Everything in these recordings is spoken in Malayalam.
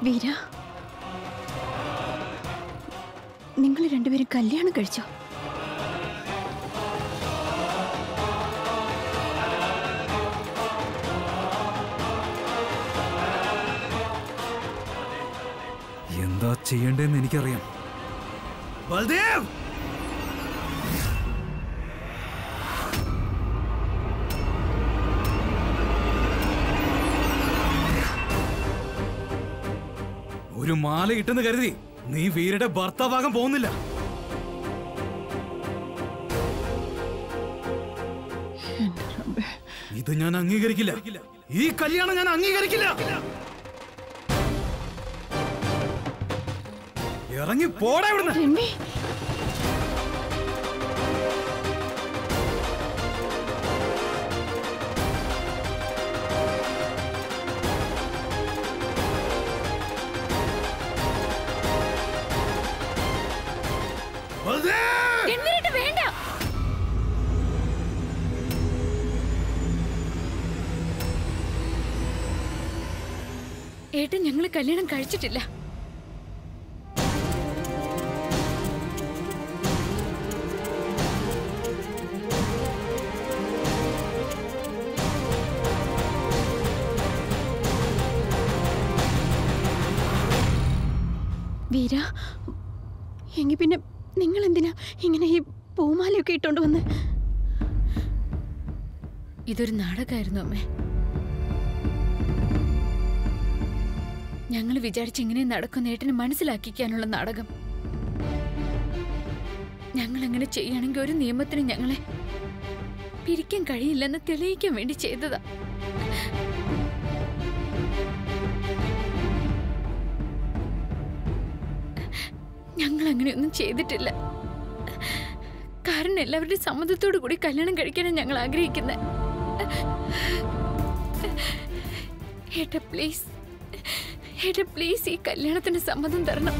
വീര നിങ്ങൾ രണ്ടുപേരും കല്യാണം കഴിച്ചോ എന്താ ചെയ്യണ്ടേന്ന് എനിക്കറിയാം ബൽദേവ് ഒരു മാല ഇട്ടെന്ന് കരുതി നീ വീരുടെ ഭർത്താവാകാൻ പോകുന്നില്ല ഇത് ഞാൻ അംഗീകരിക്കില്ല ഈ കല്യാണം ഞാൻ അംഗീകരിക്കില്ല ഇറങ്ങി പോടാ ഇവിടുന്ന് രൺവി ബൽദേവ്! രൺവീരേട്ട വേണ്ട ഏട്ടൻ ഞങ്ങൾ കല്യാണം കഴിച്ചിട്ടില്ല വീര എങ്കിൽ പിന്നെ നിങ്ങൾ എന്തിനാ ഇങ്ങനെ ഈ പൂമാലയൊക്കെ ഇട്ടോണ്ട് വന്ന് ഇതൊരു നാടകമായിരുന്നു അമ്മേ ഞങ്ങൾ വിചാരിച്ച് ഇങ്ങനെ നടക്കുന്ന ഏട്ടനെ മനസ്സിലാക്കിക്കാനുള്ള നാടകം ഞങ്ങൾ അങ്ങനെ ചെയ്യുകയാണെങ്കിൽ ഒരു നിയമത്തിന് ഞങ്ങളെ പിരിക്കാൻ കഴിയില്ലെന്ന് തെളിയിക്കാൻ വേണ്ടി ചെയ്തതാ ഞങ്ങൾ അങ്ങനെയൊന്നും ചെയ്തിട്ടില്ല കാരണം എല്ലാവരുടെയും സമ്മതത്തോടു കൂടി കല്യാണം കഴിക്കാനാണ് ഞങ്ങൾ ആഗ്രഹിക്കുന്നത് ഏട്ടാ പ്ലീസ് ഏട്ടാ പ്ലീസ് ഈ കല്യാണത്തിന് സമ്മതം തരണം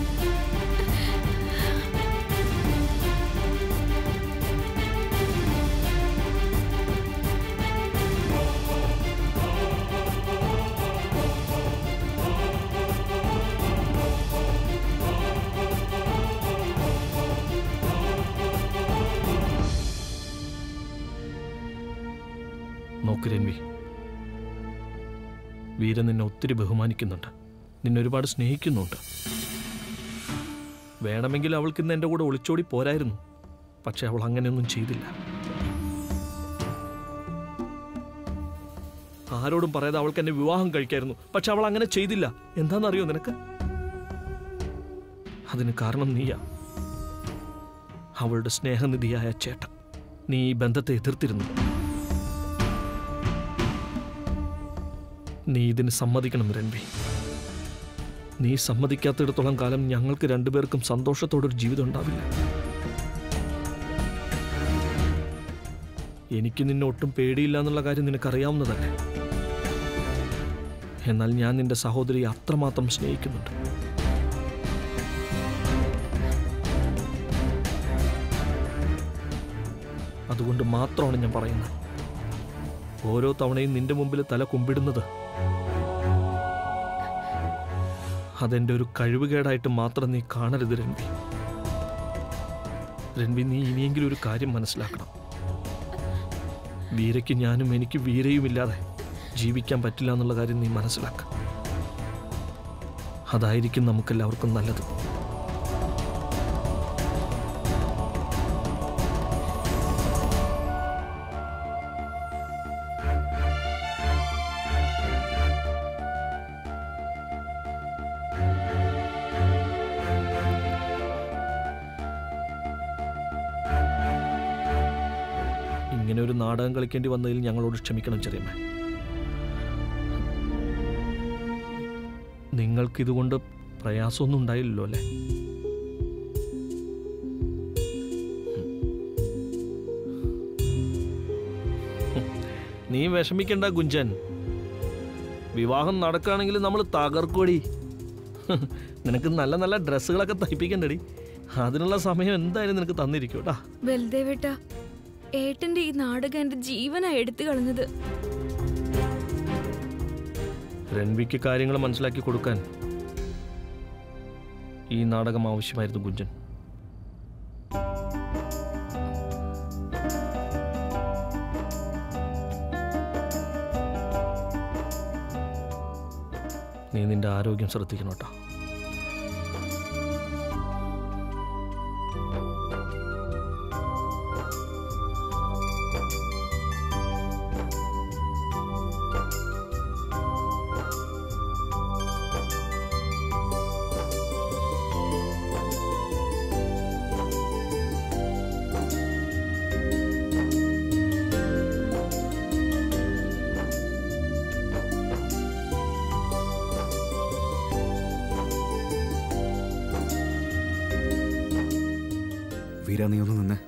നോക്ക് രൺവി വീരൻ നിന്നെ ഒത്തിരി ബഹുമാനിക്കുന്നുണ്ട് നിന്നെ ഒരുപാട് സ്നേഹിക്കുന്നുണ്ട് വേണമെങ്കിൽ അവൾക്ക് ഇന്ന് എൻ്റെ കൂടെ ഒളിച്ചോടി പോരായിരുന്നു പക്ഷെ അവൾ അങ്ങനെയൊന്നും ചെയ്തില്ല ആരോടും പറയാതെ അവൾക്ക് എന്നെ വിവാഹം കഴിക്കായിരുന്നു പക്ഷെ അവൾ അങ്ങനെ ചെയ്തില്ല എന്താണെന്നറിയോ നിനക്ക് അതിന് കാരണം നീയാ അവളുടെ സ്നേഹനിധിയായ ചേട്ടൻ നീ ഈ ബന്ധത്തെ എതിർത്തിരുന്നു നീ ഇതിന് സമ്മതിക്കണം രൺവി നീ സമ്മതിക്കാത്തിടത്തോളം കാലം ഞങ്ങൾക്ക് രണ്ടുപേർക്കും സന്തോഷത്തോടൊരു ജീവിതം ഉണ്ടാവില്ല എനിക്ക് നിന്നെ ഒട്ടും പേടിയില്ല എന്നുള്ള കാര്യം നിനക്കറിയാവുന്നതല്ലേ എന്നാൽ ഞാൻ നിന്റെ സഹോദരിയെ അത്രമാത്രം സ്നേഹിക്കുന്നുണ്ട് അതുകൊണ്ട് മാത്രമാണ് ഞാൻ പറയുന്നത് ഓരോ തവണയും നിന്റെ മുമ്പിൽ തല കുമ്പിടുന്നത് അതെന്റെ ഒരു കഴിവുകേടായിട്ട് മാത്രം നീ കാണരുത് രൺവി രൺവി നീ ഇനിയെങ്കിലും ഒരു കാര്യം മനസ്സിലാക്കണം വീരയ്ക്ക് ഞാനും എനിക്ക് വീരയുമില്ലാതെ ജീവിക്കാൻ പറ്റില്ല എന്നുള്ള കാര്യം നീ മനസ്സിലാക്ക അതായിരിക്കും നമുക്കെല്ലാവർക്കും നല്ലത് ഇങ്ങനെ ഒരു നാടകം കളിക്കേണ്ടി വന്നതിൽ ഞങ്ങളോട് ക്ഷമിക്കണം ചെറിയമ്മ നിങ്ങൾക്കിതുകൊണ്ട് പ്രയാസമൊന്നും ഉണ്ടായില്ലല്ലോ അല്ലേ നീ വിഷമിക്കണ്ട ഗുഞ്ചൻ വിവാഹം നടക്കുകയാണെങ്കിൽ നമ്മൾ തകർക്കുവടി നിനക്ക് നല്ല നല്ല ഡ്രസ്സുകളൊക്കെ തയ്പ്പിക്കണ്ടടി അതിനുള്ള സമയം എന്തായാലും നിനക്ക് തന്നിരിക്കും കേട്ടാ ബൽദേവേട്ട ഏട്ടന്റെ ഈ നാടകം എന്റെ ജീവനാ എടുത്തു കളഞ്ഞത് രൺവിക്ക് കാര്യങ്ങൾ മനസ്സിലാക്കി കൊടുക്കാൻ ഈ നാടകം ആവശ്യമായിരുന്നു കുഞ്ചൻ നീ നിന്റെ ആരോഗ്യം ശ്രദ്ധിക്കണം കേട്ടോ വീര നീ ഒന്ന് നിന്നെ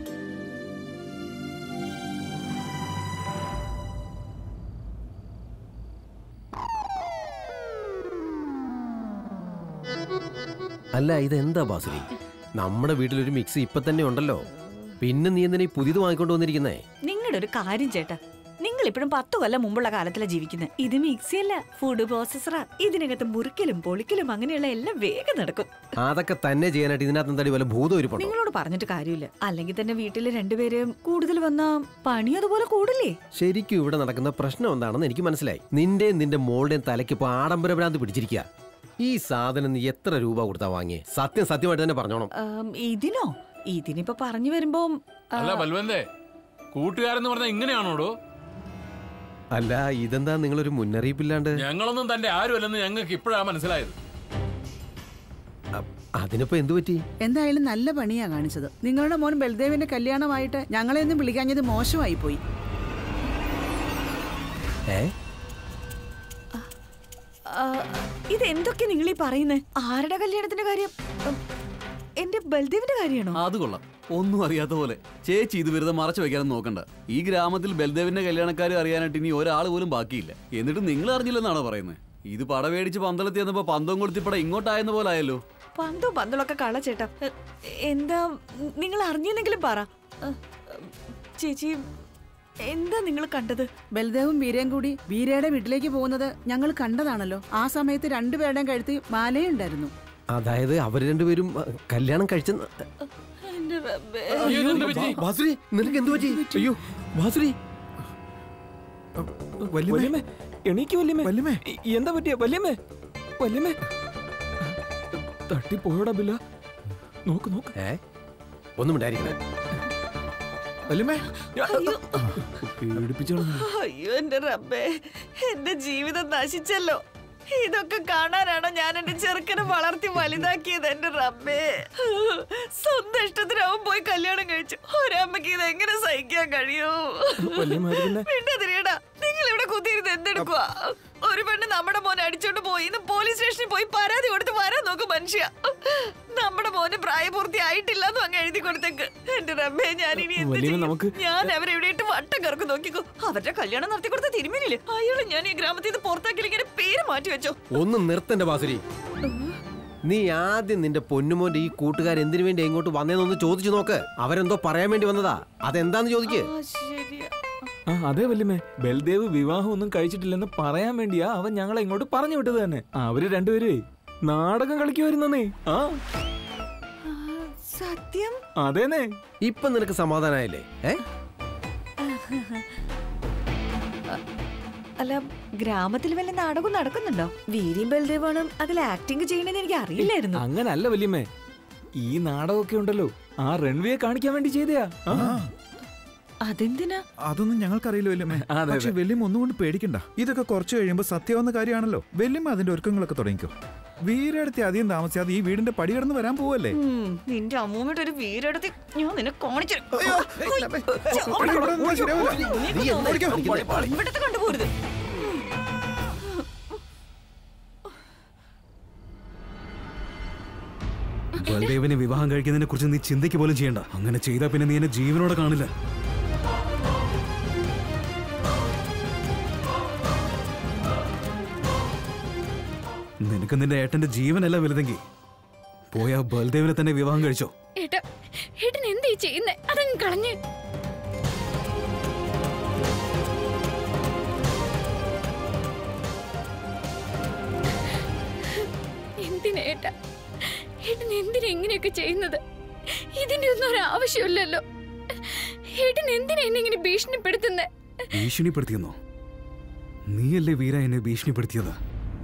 അല്ല ഇതെന്താ ബാസുരി നമ്മുടെ വീട്ടിലൊരു മിക്സി ഇപ്പൊ തന്നെ ഉണ്ടല്ലോ പിന്നെ നീ എന്തിനാ ഈ പുതിയത് വാങ്ങിക്കൊണ്ട് വന്നിരിക്കുന്നേ നിങ്ങളുടെ ഒരു കാര്യം ചേട്ടാ നിങ്ങൾ ഇപ്പോഴും പത്തു കൊല്ലം മുമ്പുള്ള കാലത്തിലാ ജീവിക്കുന്നത് ഇത് മിക്സിയല്ല ഫുഡ് പ്രോസസ്സറാ ഇതിനകത്ത് മുറിക്കലും പൊളിക്കലും അങ്ങനെയുള്ള എല്ലാം വേഗം നടക്കും അതൊക്കെ തന്നെ ചെയ്യാനായിട്ട് ഇതിനകത്ത് എന്താടി വല്ല ഭൂതം ഇരിപ്പുണ്ടോ നിങ്ങളോട് പറഞ്ഞിട്ട് കാര്യമില്ല അല്ലെങ്കിൽ തന്നെ വീട്ടിൽ രണ്ടുപേരും കൂടുതൽ വന്നാ പണി അതുപോലെ കൂടില്ലേ ശരിക്കും ഇവിടെ നടക്കുന്ന പ്രശ്നം എന്താണെന്ന് എനിക്ക് മനസ്സിലായി നിന്റെയും നിന്റെ മോളുടെയും തലയ്ക്ക് ഇപ്പൊ ആഡംബര ഭ്രാന്ത് പിടിച്ചിരിക്കുക ഈ സാധനം നീ എത്ര രൂപ കൊടുത്താ വാങ്ങിയേ സത്യം സത്യമായിട്ട് തന്നെ പറഞ്ഞോണം ആം, ഇതിനോ ഇതിനിപ്പോ പറഞ്ഞു വരുമ്പോ ആ, അല്ല ബൽവന്തേ കൂട്ടുകാരെന്ന് പറഞ്ഞാൽ ഇങ്ങനെയാണോടോ അല്ല ഇതെന്താ നിങ്ങളൊരു മുന്നറിയിപ്പില്ലാണ്ട് ഞങ്ങളൊന്നും തന്റെ ആരുമല്ലെന്ന് ഞങ്ങൾക്ക് ഇപ്പോഴാണ് മനസ്സിലായത് അ- അതിനിപ്പോ എന്തു പറ്റി എന്തായാലും നല്ല പണിയാ കാണിച്ചത് നിങ്ങളുടെ മോൻ ബൽദേവിന്റെ കല്യാണമായിട്ട് ഞങ്ങളെ ഒന്നും വിളിക്കാഞ്ഞത് മോശമായി പോയി ഏ ആ, ഇതെന്തൊക്കെ നിങ്ങൾ ഈ പറയുന്നത് ആരുടെ കല്യാണത്തിന്റെ കാര്യം ഉം, എന്റെ ബൽദേവിന്റെ കാര്യമാണോ അത് കൊള്ളാം ഒന്നും അറിയാത്ത പോലെ ചേച്ചി ഇത് വെറുതെ മറച്ചു വെക്കാനൊന്നും നോക്കണ്ട ഈ ഗ്രാമത്തിൽ ബൽദേവിന്റെ കല്യാണക്കാർ അറിയാനായിട്ട് ഇനി ഒരാൾ പോലും ബാക്കിയില്ല എന്നിട്ട് നിങ്ങൾ അറിഞ്ഞില്ലെന്നാണോ പറയുന്നത് ഇത് പട മേടിച്ച് പന്തളത്തി വന്നപ്പോ പന്തം കൊടുത്തിപ്പട ഇങ്ങോട്ടായെന്ന പോലെ ആയല്ലോ പന്തോ പന്തളൊക്കെ കള ചേട്ടാ എ, എന്താ നിങ്ങൾ അറിഞ്ഞെന്നെങ്കിലും പറ എ, ചേച്ചി എന്താ നിങ്ങൾ കണ്ടത് ബൽദേവും വീരയും കൂടി വീരയുടെ വീട്ടിലേക്ക് പോകുന്നത് ഞങ്ങൾ കണ്ടതാണല്ലോ ആ സമയത്ത് രണ്ടുപേരുടെയും കഴുത്തി മാലയുണ്ടായിരുന്നു അതായത് അവർ രണ്ടുപേരും അ, കല്യാണം കഴിച്ചെന്ന് എന്റെ റബ്ബേ. അയ്യോ, ഇതെന്ത് പറ്റി? ബാസുരി നിനക്ക് എന്തു പറ്റി അയ്യോ ബാസുരി വല്യമ്മേ എണീക്ക് വല്യമ്മേ എന്താ പറ്റിയ വല്യമ്മേ വല്യമ്മേ തട്ടിപ്പോയടാ ബില്ല നോക്ക് നോക്ക് ഏ ഒന്നും ഉണ്ടായിരിക്കണേ പേടിപ്പിച്ചു അയ്യോ എന്റെ റബ്ബേ എന്റെ ജീവിതം നശിച്ചല്ലോ ഇതൊക്കെ കാണാനാണോ ഞാൻ എന്റെ ചെറുക്കനെ വളർത്തി വലുതാക്കിയത് എന്റെ റബ്ബേ സ്വന്തം ഇഷ്ടത്തിന് അവൻ പോയി കല്യാണം കഴിച്ചു ഒരമ്മക്ക് ഇത് എങ്ങനെ സഹിക്കാൻ കഴിയൂ മിണ്ടാതിരിയടാ നിങ്ങൾ ഇവിടെ കുത്തിയിരുന്ന് എന്തെടുക്കുക ഒരു പെണ്ണ് നമ്മുടെ മോനെ അടിച്ചോണ്ട് പോയി ഇന്ന് പോലീസ് സ്റ്റേഷനിൽ പോയി പരാതി കൊടുത്ത് വരാൻ നോക്കും മനുഷ്യ നമ്മുടെ മോന് പ്രായപൂർത്തി ആയിട്ടില്ല എന്ന് അങ്ങ് എഴുതി കൊടുത്തേക്ക് എന്റെ റബ്ബേ ഞാൻ ഇനി എന്ത് ചെയ്യും? ഞാൻ അവരെ ഇവിടെ ഇട്ട് വട്ടം കറക്ക് നോക്കിക്കോ അവരുടെ കല്യാണം നടത്തി കൊടുത്ത തിരുമേനില്ലേ അയാള് ഞാൻ ഈ ഗ്രാമത്തിൽ നിന്ന് പുറത്താക്കി ഇങ്ങനെ പേര് മാറ്റി വെച്ചോ ഒന്ന് നിർത്തന്റെ ബാസുരി നീ ആദ്യം നിന്റെ പൊന്നുമോന്റെ ഈ കൂട്ടുകാർ എന്തിനു വേണ്ടി എങ്ങോട്ട് വന്നേന്നൊന്ന് ചോദിച്ചു നോക്ക് അവരെന്തോ പറയാൻ വേണ്ടി വന്നതാ അതെന്താന്ന് ചോദിക്ക് ആ, ശരിയാ ആ അതെ വല്യമ്മേ ബൽദേവ് വിവാഹം ഒന്നും കഴിച്ചിട്ടില്ലെന്ന് പറയാൻ വേണ്ടിയാ അവൻ ഞങ്ങളെ ഇങ്ങോട്ട് പറഞ്ഞു വിട്ടത് തന്നെ അവര് രണ്ടുപേരേ നാടകം കളിക്കുമായിരുന്നേ ആ സത്യം അതേനെ ഇപ്പൊ നിനക്ക് സമാധാനായില്ലേ ഏ അല്ല ഗ്രാമത്തിൽ വല്ല നാടകം നടക്കുന്നുണ്ടോ വീര്യം ബൽദേവാണ് അതിൽ ആക്ടിങ് ചെയ്യണമെന്ന് എനിക്ക് അറിയില്ലായിരുന്നു അങ്ങനല്ല വല്യമ്മേ ഈ നാടകമൊക്കെ ഉണ്ടല്ലോ ആ റൺവേയെ കാണിക്കാൻ വേണ്ടി ചെയ്തയാ ആ. അതെന്തിനാ അതൊന്നും ഞങ്ങൾക്കറിയില്ല വല്യമ്മേ അതെ, പക്ഷെ അതെ. വല്യമ്മ ഒന്നുകൊണ്ട് പേടിക്കണ്ട ഇതൊക്കെ കുറച്ച് കഴിയുമ്പോൾ സത്യമാവുന്ന കാര്യമാണല്ലോ വല്യമ്മ അതിന്റെ ഒരുക്കങ്ങളൊക്കെ തുടങ്ങിക്കോ വീരെടുത്ത് അധികം താമസിയാതെ ഈ വീടിന്റെ പടി കടന്ന് വരാൻ പോവല്ലേ ഉം, നിന്റെ അമ്മൂമ്മയുടെ ഒരു വീരെടുത്ത് ഞാൻ നിന്നെ കാണിച്ചു ഇവിടെ നിന്നാ ശരിയാവില്ല. നീ എന്താ കാണിക്കുന്നെ? ഇവിടത്തെ കണ്ടുപോരുത് ബൽദേവിനെ വിവാഹം കഴിക്കുന്നതിനെ കുറിച്ച് നീ ചിന്തിക്ക് പോലും ചെയ്യണ്ട അങ്ങനെ ചെയ്താൽ പിന്നെ നീ എന്നെ ജീവനോടെ കാണില്ല നിനക്ക് നിന്റെ ഏട്ടന്റെ ജീവനല്ല വലുതെങ്കിൽ പോയാ ബൽദേവിനെ തന്നെ വിവാഹം കഴിച്ചോ ഏട്ടാ ഏട്ടൻ എന്തീ ചെയ്യുന്നേ അതങ്ങ് കളഞ്ഞ് എന്തിനാ ഏട്ടാ ഏട്ടൻ എന്തിനാ ഇങ്ങനെയൊക്കെ ചെയ്യുന്നത് ഇതിന്റെ ഒന്നും ഒരു ആവശ്യമില്ലല്ലോ ഏട്ടൻ എന്തിനാ എന്നെ ഇങ്ങനെ ഭീഷണിപ്പെടുത്തുന്നത് ഭീഷണിപ്പെടുത്തിയെന്നോ നീയല്ലേ വീര എന്നെ ഭീഷണിപ്പെടുത്തിയത്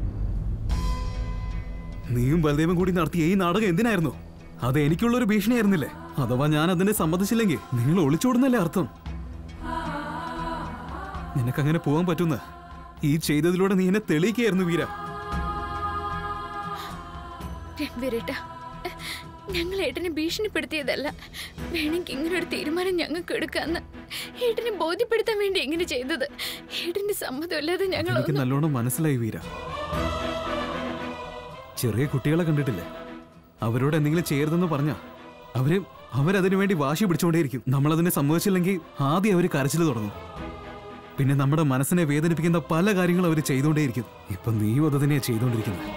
നീയും ബലദേവൻ കൂടി നടത്തിയ ഈ നാടകം എന്തിനായിരുന്നു അത് എനിക്കുള്ള ഒരു ഭീഷണിയായിരുന്നില്ലേ അഥവാ ഞാൻ അതിനെ സമ്മതിച്ചില്ലെങ്കിൽ നിങ്ങൾ ഒളിച്ചോടുന്നല്ലേ അർത്ഥം നിനക്കങ്ങനെ പോകാൻ പറ്റുന്ന ഈ ചെയ്തതിലൂടെ നീ എന്നെ തെളിയിക്കുകയായിരുന്നു വീര രൺവീരേട്ട ഞങ്ങൾ ഏട്ടനെ ഭീഷണിപ്പെടുത്തിയതല്ല വേണമെങ്കിൽ ഇങ്ങനെ ഒരു തീരുമാനം ഞങ്ങൾക്ക് എടുക്കാന്ന് ഏട്ടനെ ബോധ്യപ്പെടുത്താൻ വേണ്ടി ഇങ്ങനെ ചെയ്തത് ഏട്ടന്റെ സമ്മതമില്ലാതെ ഞങ്ങൾ എനിക്ക് നല്ലോണം മനസ്സിലായി വീര ചെറിയ കുട്ടികളെ കണ്ടിട്ടില്ലേ അവരോട് എന്തെങ്കിലും ചെയ്യരുതെന്ന് പറഞ്ഞ അവര് അവരതിനു വേണ്ടി വാശി പിടിച്ചുകൊണ്ടേയിരിക്കും നമ്മളതിനെ സമ്മതിച്ചില്ലെങ്കിൽ ആദ്യം അവർ കരച്ചിൽ തുടങ്ങും പിന്നെ നമ്മുടെ മനസ്സിനെ വേദനിപ്പിക്കുന്ന പല കാര്യങ്ങളും അവർ ചെയ്തുകൊണ്ടേയിരിക്കും ഇപ്പൊ നീയും അത് തന്നെയാ ചെയ്തുകൊണ്ടിരിക്കുന്നത്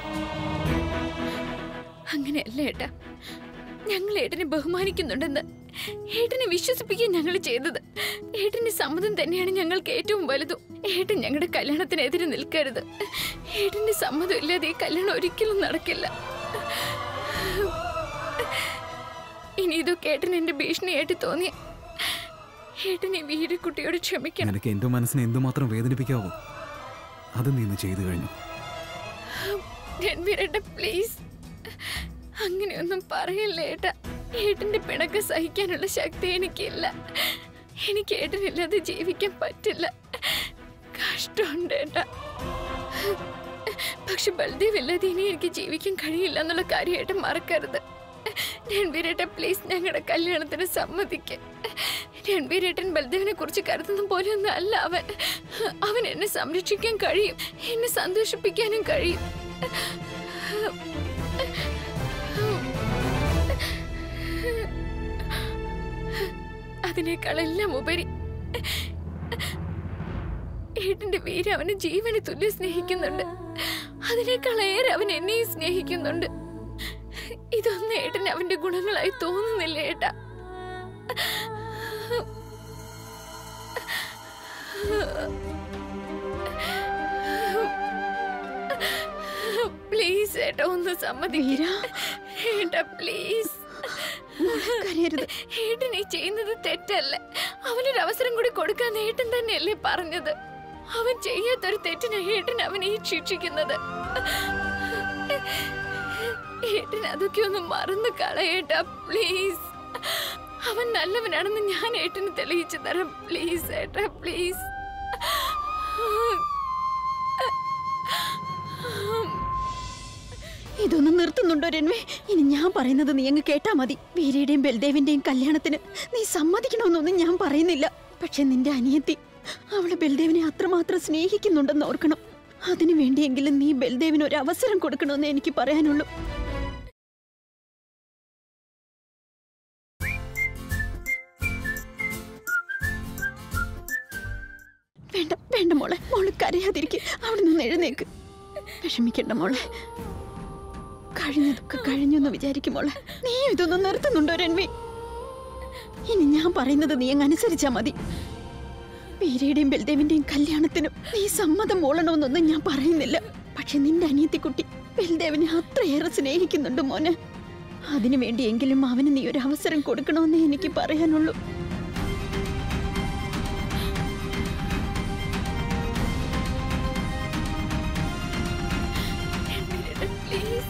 അങ്ങനെയല്ല ഏട്ടാ ഞങ്ങൾ ഏട്ടനെ ബഹുമാനിക്കുന്നുണ്ടെന്ന് ഏട്ടനെ വിശ്വസിപ്പിക്കാൻ ഞങ്ങൾ ചെയ്തത് ഏട്ടന്റെ സമ്മതം തന്നെയാണ് ഞങ്ങൾക്ക് ഏറ്റവും വലുതും ഏട്ടൻ ഞങ്ങളുടെ കല്യാണത്തിനെതിരെ നിൽക്കരുത് ഏട്ടന്റെ സമ്മതം ഇല്ലാതെ ഈ കല്യാണം ഒരിക്കലും നടക്കില്ല ഇനി ഇതൊക്കെ ഏട്ടൻ എന്റെ ഭീഷണിയായിട്ട് തോന്നിയ ഏട്ടൻ ഈ വീരക്കുട്ടിയോട് ക്ഷമിക്കണം നിനക്ക് എന്റെ മനസ്സിനെ എന്തുമാത്രം വേദനിപ്പിക്കാവോ അത് നീ ഇന്ന് ചെയ്തു കഴിഞ്ഞു രൺവീരേട്ട പ്ലീസ് അങ്ങനെയൊന്നും പറയല്ലേ ഏട്ടാ ഏട്ടന്റെ പിണക്ക് സഹിക്കാനുള്ള ശക്തി എനിക്കില്ല എനിക്ക് ഏട്ടനില്ലാതെ ജീവിക്കാൻ പറ്റില്ല കഷ്ടമുണ്ട് ഏട്ടാ പക്ഷെ ബൽദേവ് ഇല്ലാതെ ഇനി എനിക്ക് ജീവിക്കാൻ കഴിയില്ല എന്നുള്ള കാര്യം ഏട്ടൻ മറക്കരുത് രൺവീരേട്ട പ്ലീസ് ഞങ്ങളുടെ കല്യാണത്തിന് സമ്മതിക്ക് രൺവീരേട്ടൻ ബൽദേവിനെ കുറിച്ച് കരുതുന്ന പോലെയൊന്നും അല്ല അവൻ അവൻ എന്നെ സംരക്ഷിക്കാൻ കഴിയും എന്നെ സന്തോഷിപ്പിക്കാനും കഴിയും അതിനേക്കാളെല്ലാം ഉപരി ഏട്ടന്റെ വീര അവന് ജീവന് തുല്യം സ്നേഹിക്കുന്നുണ്ട് അതിനേക്കാളേറെ അവൻ എന്നെയും സ്നേഹിക്കുന്നുണ്ട് ഇതൊന്നും ഏട്ടന് അവന്റെ ഗുണങ്ങളായി തോന്നുന്നില്ല ഏട്ടാ പ്ലീസ് ഏട്ടാ ഒന്ന് സമ്മതിക്ക ഏട്ടാ പ്ലീസ് കരയരുത് ഏട്ടൻ ഈ ചെയ്യുന്നത് തെറ്റല്ല അവനൊരു അവസരം കൂടി കൊടുക്കാൻ ഏട്ടൻ തന്നെയല്ലേ പറഞ്ഞത് അവൻ ചെയ്യാത്തൊരു തെറ്റിന് ഏട്ടൻ അവനെ ഈ ശിക്ഷിക്കുന്നത് ഏട്ടൻ അതൊക്കെ ഒന്ന് മറന്നു കളയേട്ടാ പ്ലീസ് അവൻ നല്ലവനാണെന്ന് ഞാൻ ഏട്ടന് തെളിയിച്ചു തരാം പ്ലീസ് ഏട്ടാ പ്ലീസ് ഇതൊന്നും നിർത്തുന്നുണ്ടോ രൺവേ ഇനി ഞാൻ പറയുന്നത് നീ അങ്ങ് കേട്ടാ മതി വീരയുടെയും ബൽദേവിന്റെയും കല്യാണത്തിന് നീ സമ്മതിക്കണമെന്നൊന്നും ഞാൻ പറയുന്നില്ല പക്ഷെ നിന്റെ അനിയത്തി അവള് ബൽദേവിനെ അത്രമാത്രം സ്നേഹിക്കുന്നുണ്ടെന്ന് ഓർക്കണം അതിനു വേണ്ടിയെങ്കിലും നീ ബൽദേവിന് ഒരു അവസരം കൊടുക്കണമെന്ന് എനിക്ക് പറയാനുള്ളൂ വേണ്ട വേണ്ട മോളെ മോള് കരയാതിരിക്കും അവിടെ നിന്ന് എഴുന്നേക്ക് വിഷമിക്കണ്ട മോളെ കഴിഞ്ഞതൊക്കെ കഴിഞ്ഞു എന്ന് വിചാരിക്കും മോളെ നീ ഇതൊന്നും നിർത്തുന്നുണ്ടോ രൺവി ഇനി ഞാൻ പറയുന്നത് നീ അങ്ങ് അനുസരിച്ചാ മതി വീരയുടെയും ബൽദേവിന്റെയും കല്യാണത്തിനും നീ സമ്മതം മൂളണമെന്നൊന്നും ഞാൻ പറയുന്നില്ല പക്ഷെ നിന്റെ അനിയത്തിക്കുട്ടി ബൽദേവിനെ അത്രയേറെ സ്നേഹിക്കുന്നുണ്ട് മോനെ അതിനു വേണ്ടിയെങ്കിലും അവന് നീ ഒരു അവസരം കൊടുക്കണമെന്നേ എനിക്ക് പറയാനുള്ളൂ പ്ലീസ്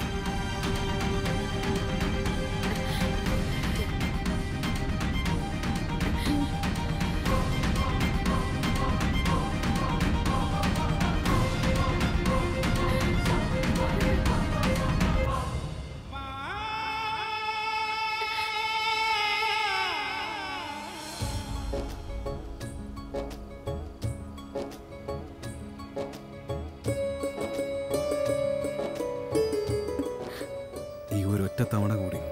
ഈ ഒരൊറ്റ തവണ കൂടി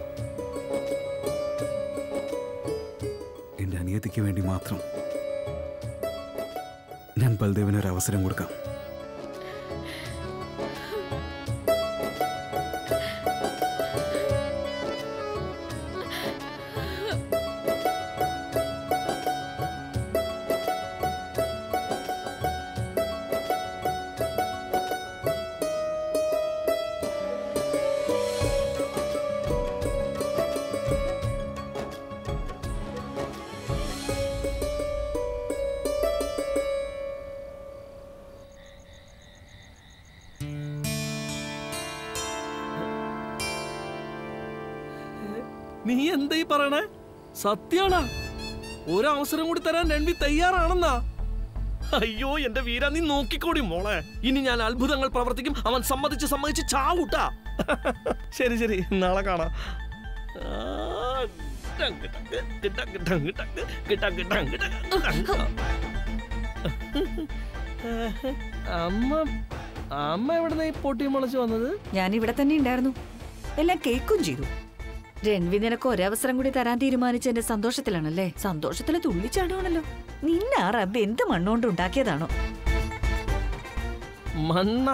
എന്റെ അനിയത്തിക്ക് വേണ്ടി മാത്രം ഞാൻ ബൽദേവിന് ഒരു അവസരം കൊടുക്കാം നീ എന്താ ഈ പറയണേ സത്യാണാ ഒരവസരം കൂടി തരാൻ രൺവി തയ്യാറാണെന്നാ അയ്യോ എന്റെ വീര നീ നോക്കിക്കോടി മോളെ ഇനി ഞാൻ അത്ഭുതങ്ങൾ പ്രവർത്തിക്കും അവൻ സമ്മതിച്ച് സമ്മതിച്ച് ചാവൂട്ടാ ശരി ശരി നാളെ കാണാം ആ, ടങ് ടങ് ടങ് ടങ് ടങ് ടങ് ടങ് ടങ് ടങ്. അമ്മ അമ്മ എവിടുന്ന ഈ പൊട്ടി മുളച്ച് വന്നത് ഞാൻ ഇവിടെ തന്നെ ഉണ്ടായിരുന്നു എല്ലാം കേക്കും ചെയ്തു രൺവി നിനക്ക് ഒരവസരം കൂടി തരാൻ തീരുമാനിച്ചതിന്റെ സന്തോഷത്തിലാണല്ലേ സന്തോഷത്തിൽ തുള്ളിച്ചാടുവാണല്ലോ നിന്നെ ആ റബ്ബ് എന്ത് മണ്ണുകൊണ്ട് ഉണ്ടാക്കിയതാണോ മണ്ണ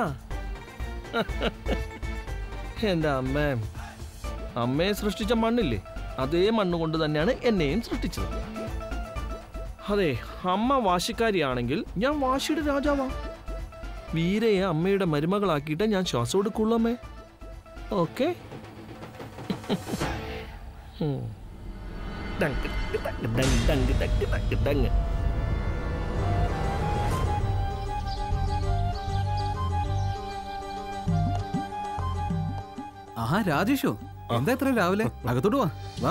എന്റെ അമ്മ അമ്മയെ സൃഷ്ടിച്ച മണ്ണില്ലേ അതേ മണ്ണ് കൊണ്ട് തന്നെയാണ് എന്നെയും സൃഷ്ടിച്ചത് അതെ അമ്മ വാശിക്കാരിയാണെങ്കിൽ ഞാൻ വാശിയുടെ രാജാവാ വീരയെ അമ്മയുടെ മരുമകളാക്കിയിട്ട് ഞാൻ ശ്വാസം എടുക്കുള്ളൂ അമ്മേ ഓക്കെ ആ രാജേഷോ എന്താ ഇത്ര രാവിലെ അകത്തോട്ട് വാ വാ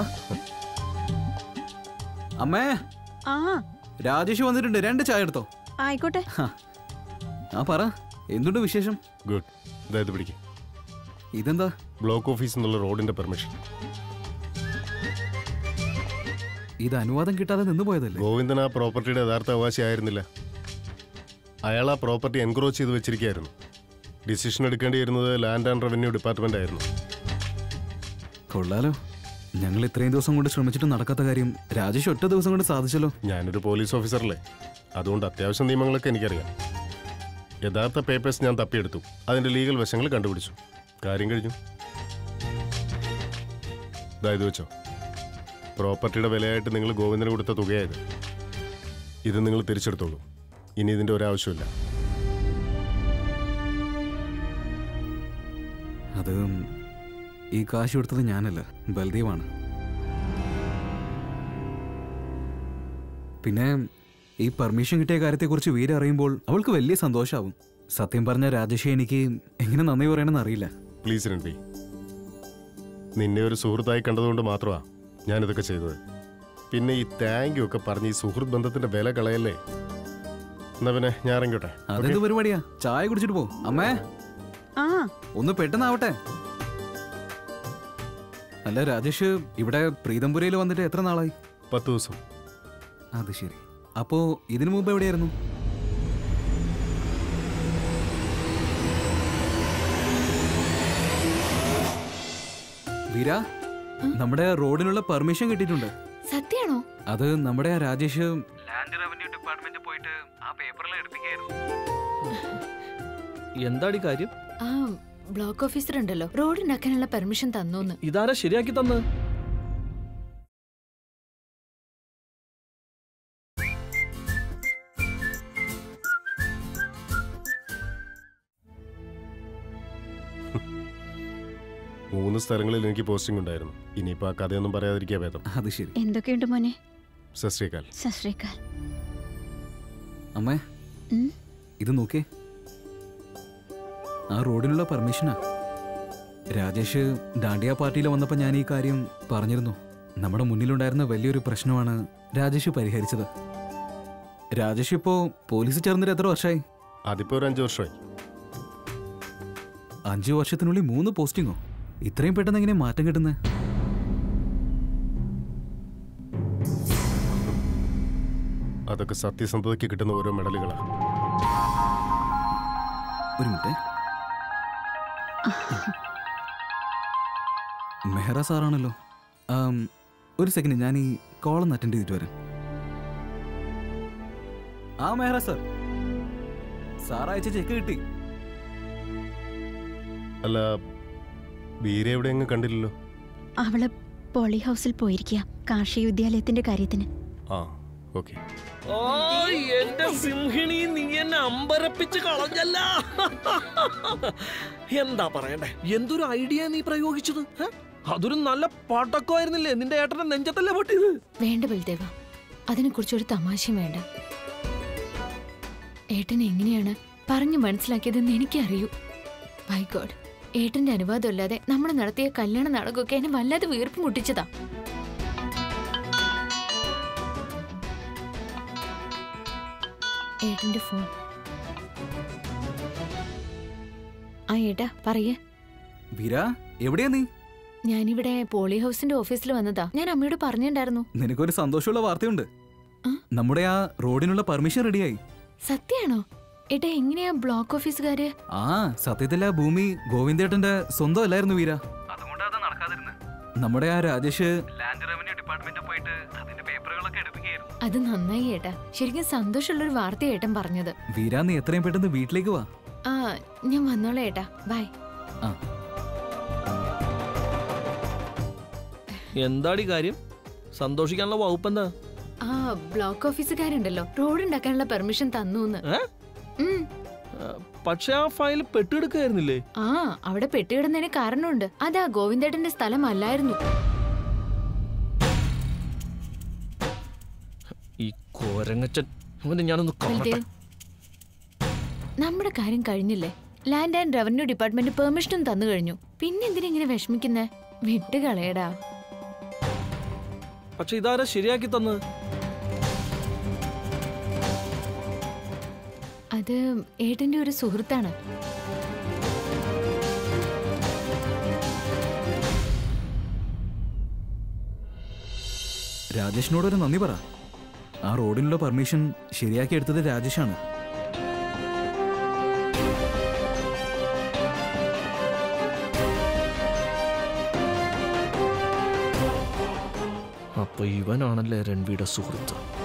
അമ്മേ ആ രാജേഷ് വന്നിട്ടുണ്ട് രണ്ട് ചായ എടുത്തോ ആയിക്കോട്ടെ ആ പറ എന്തുണ്ട് വിശേഷം ഗുഡ് അതായത് പിടിക്കും ഇതെന്താ ബ്ലോക്ക് ഓഫീസ് എന്നുള്ള റോഡിന്റെ പെർമിഷൻ ഇത് അനുവാദം കിട്ടാതെ നിന്ന് പോയതല്ലേ ഗോവിന്ദൻ ആ പ്രോപ്പർട്ടിയുടെ യഥാർത്ഥ അവകാശി ആയിരുന്നില്ല അയാൾ ആ പ്രോപ്പർട്ടി എൻക്രോച്ച് ചെയ്ത് വെച്ചിരിക്കുകയായിരുന്നു ഡിസിഷൻ എടുക്കേണ്ടിയിരുന്നത് ലാൻഡ് ആൻഡ് റവന്യൂ ഡിപ്പാർട്ട്മെന്റ് ആയിരുന്നു കൊള്ളാലോ ഞങ്ങൾ ഇത്രയും ദിവസം കൊണ്ട് ശ്രമിച്ചിട്ട് നടക്കാത്ത കാര്യം രാജേഷ് ഒറ്റ ദിവസം കൊണ്ട് സാധിച്ചല്ലോ ഞാനൊരു പോലീസ് ഓഫീസറല്ലേ അതുകൊണ്ട് അത്യാവശ്യം നിയമങ്ങളൊക്കെ എനിക്കറിയാം യഥാർത്ഥ പേപ്പേഴ്സ് ഞാൻ തപ്പിയെടുത്തു അതിന്റെ ലീഗൽ വശങ്ങൾ കണ്ടുപിടിച്ചു കാര്യം കഴിഞ്ഞു ഇതായത് വെച്ചോ പ്രോപ്പർട്ടിയുടെ വിലയായിട്ട് നിങ്ങൾ ഗോവിന്ദന് കൊടുത്ത തുകയായത് ഇത് നിങ്ങൾ തിരിച്ചെടുത്തോളൂ ഇനി ഇതിന്റെ ഒരാവശ്യമില്ല അത് ഈ കാശ് കൊടുത്തത് ഞാനല്ല ബൽദേവാണ് പിന്നെ ഈ പെർമിഷൻ കിട്ടിയ കാര്യത്തെക്കുറിച്ച് വീര അറിയുമ്പോൾ അവൾക്ക് വലിയ സന്തോഷമാവും സത്യം പറഞ്ഞ രാജേഷെ എനിക്ക് എങ്ങനെ നന്ദി പറയണമെന്ന് അറിയില്ല പ്ലീസ് രൺബി നിന്നെ ഒരു സുഹൃത്തായി കണ്ടതുകൊണ്ട് മാത്രമാ ഞാനിതൊക്കെ ചെയ്തത് പിന്നെ ഈ താങ്ക് യു ഒക്കെ പറഞ്ഞ് ഈ സുഹൃത്ത് ബന്ധത്തിന്റെ വില കളയല്ലേ എന്നാ പിന്നെ ഞാൻ ഇറങ്ങിയോട്ടെ അതെന്ത് പരിപാടിയാ ചായ കുടിച്ചിട്ട് പോ അമ്മേ ആ ഒന്ന് പെട്ടെന്നാവട്ടെ അല്ല രാജേഷ് ഇവിടെ പ്രീതംപുരയിൽ വന്നിട്ട് എത്ര നാളായി പത്ത് ദിവസം അത് ശരി അപ്പോ ഇതിനു മുമ്പ് എവിടെയായിരുന്നു വീര നമ്മുടെ റോഡിനുള്ള പെർമിഷൻ കിട്ടിയിട്ടുണ്ട് സത്യാണോ അത് നമ്മുടെ ആ രാജേഷ് ലാൻഡ് റവന്യൂ ഡിപ്പാർട്ട്മെന്റ് പോയിട്ട് ആ പേപ്പറിൽ എടുപ്പിക്കായിരുന്നു എന്താടി കാര്യം ആ ബ്ലോക്ക് ഓഫീസർ ഉണ്ടല്ലോ റോഡ് ഉണ്ടാക്കാനുള്ള പെർമിഷൻ തന്നോന്ന് ഇതാരാ ശരിയാക്കി തന്നത് മൂന്ന് സ്ഥലങ്ങളിൽ എനിക്ക് പോസ്റ്റിംഗ് ഉണ്ടായിരുന്നു ഇനിയിപ്പോ ആ കഥയൊന്നും പറയാതിരിക്കാ ഭേദം അത് ശരി എന്തൊക്കെയുണ്ട് മോനെ സശ്രീകാൽ സശ്രീകാൽ അമ്മേ ഉം? ഇത് നോക്കേ ആ റോഡിനുള്ള പെർമിഷനാ രാജേഷ് ഡാണ്ടിയ പാർട്ടിയിൽ വന്നപ്പോൾ ഞാൻ ഈ കാര്യം പറഞ്ഞിരുന്നു നമ്മുടെ മുന്നിലുണ്ടായിരുന്ന വലിയൊരു പ്രശ്നമാണ് രാജേഷ് പരിഹരിച്ചത് രാജേഷ് ഇപ്പോ പോലീസ് ചേർന്നിട്ട് എത്ര വർഷമായി അതിപ്പോ ഒരു അഞ്ചു വർഷമായി അഞ്ചു വർഷത്തിനുള്ളിൽ മൂന്ന് പോസ്റ്റിങ്ങോ ഇത്രയും പെട്ടെന്ന് എങ്ങനെ മാറ്റം കിട്ടുന്നത് അതൊക്കെ സത്യസന്ധതയ്ക്ക് കിട്ടുന്ന ഓരോ മെഡലുകളാ ഒരു മിനിറ്റ് മെഹ്റ സാറാണല്ലോ ആം, ഒരു സെക്കൻഡ് ഞാൻ ഈ കോളൊന്ന് അറ്റൻഡ് ചെയ്തിട്ട് വരാം ആ മെഹ്റ സാർ സാർ അയച്ച ചെക്ക് കിട്ടി അല്ല വീര എവിടെ അങ്ങ് കണ്ടില്ലല്ലോ അവള് പോളി ഹൗസിൽ പോയിരിക്കുക കാർഷിക വിദ്യാലയത്തിന്റെ കാര്യത്തിന് ആ ഓക്കെ ഓ എന്റെ സിംഹിണി നീ എന്നെ അമ്പരപ്പിച്ച് കളഞ്ഞല്ല എന്താ പറയണ്ടേ എന്തൊരു ഐഡിയ നീ പ്രയോഗിച്ചത് ഹെ? അതൊരു നല്ല പടക്കമായിരുന്നില്ലേ നിന്റെ ഏട്ടന്റെ നെഞ്ചത്തല്ലേ പൊട്ടിയത് വേണ്ട ബൽദേവ അതിനെക്കുറിച്ച് ഒരു തമാശയും വേണ്ട ഏട്ടൻ എങ്ങനെയാണ് പറഞ്ഞു മനസ്സിലാക്കിയതെന്ന് എനിക്കറിയൂ ബൈ ഗോഡ് ഏട്ടന്റെ അനുവാദം ഇല്ലാതെ നമ്മൾ നടത്തിയ കല്യാണ നാടകമൊക്കെ എന്നെ വല്ലാതെ വീർപ്പ് മുട്ടിച്ചതാ ഏട്ടന്റെ ഫോൺ ആ ഏട്ടാ പറയേ വീര എവിടെയാ നീ ഞാനിവിടെ പോളി ഹൗസിന്റെ ഓഫീസിൽ വന്നതാ ഞാൻ അമ്മയോട് പറഞ്ഞിട്ടുണ്ടായിരുന്നു നിനക്കൊരു സന്തോഷമുള്ള വാർത്തയുണ്ട് നമ്മുടെ ആ റോഡിനുള്ള പെർമിഷൻ റെഡിയായി സത്യാണോ ഏട്ടാ എങ്ങനെയാ ബ്ലോക്ക് ഓഫീസുകാര് ആ സത്യത്തിൽ ആ ഭൂമി ഗോവിന്ദേട്ടന്റെ സ്വന്തം അല്ലായിരുന്നു വീര നമ്മുടെ ആ രാജേഷ് ലാൻഡ് റവന്യൂ ഡിപ്പാർട്ട്മെന്റിൽ പോയിട്ട് അതിന്റെ പേപ്പറുകളൊക്കെ എടുപ്പിക്കുകയായിരുന്നു അത് നന്നായി ഏട്ടാ ശരിക്കും സന്തോഷമുള്ള ഒരു വാർത്ത ഏട്ടൻ പറഞ്ഞത് വീര നീ എത്രയും പെട്ടെന്ന് വീട്ടിലേക്ക് വാ ആ ഞാൻ വന്നോളാം ഏട്ടാ ബൈ ആ എന്താടി കാര്യം സന്തോഷിക്കാനുള്ള വകുപ്പ് എന്താ ആ ബ്ലോക്ക് ഓഫീസുകാരുണ്ടല്ലോ റോഡ് ഉണ്ടാക്കാനുള്ള പെർമിഷൻ തന്നൂന്ന് ഏ? ഉം. ആ, പക്ഷെ ആ ഫയൽ പെട്ടെടുക്കായിരുന്നില്ലേ ആ അവിടെ പെട്ടുകിടന്നതിന് കാരണമുണ്ട് അതാ ഗോവിന്ദേട്ടന്റെ സ്ഥലം അല്ലായിരുന്നു ഈ കോരങ്ങച്ചൻ അവനെ ഞാനൊന്ന് കാണട്ടെ ബൽദേവ് നമ്മുടെ കാര്യം കഴിഞ്ഞില്ലേ ലാൻഡ് ആൻഡ് റവന്യൂ ഡിപ്പാർട്ട്മെന്റ് പെർമിഷനും തന്നു കഴിഞ്ഞു പിന്നെ എന്തിനാ ഇങ്ങനെ വിഷമിക്കുന്നേ വിട്ട് കളയടാ പക്ഷെ ഇതാരാ ശരിയാക്കി തന്നത് അത് ഏട്ടന്റെ ഒരു സുഹൃത്താണ് രാജേഷിനോട് ഒരു നന്ദി പറ ആ റോഡിനുള്ള പെർമിഷൻ ശരിയാക്കി എടുത്തത് രാജേഷാണ് അപ്പൊ ഇവനാണല്ലേ രൺവിയുടെ സുഹൃത്ത്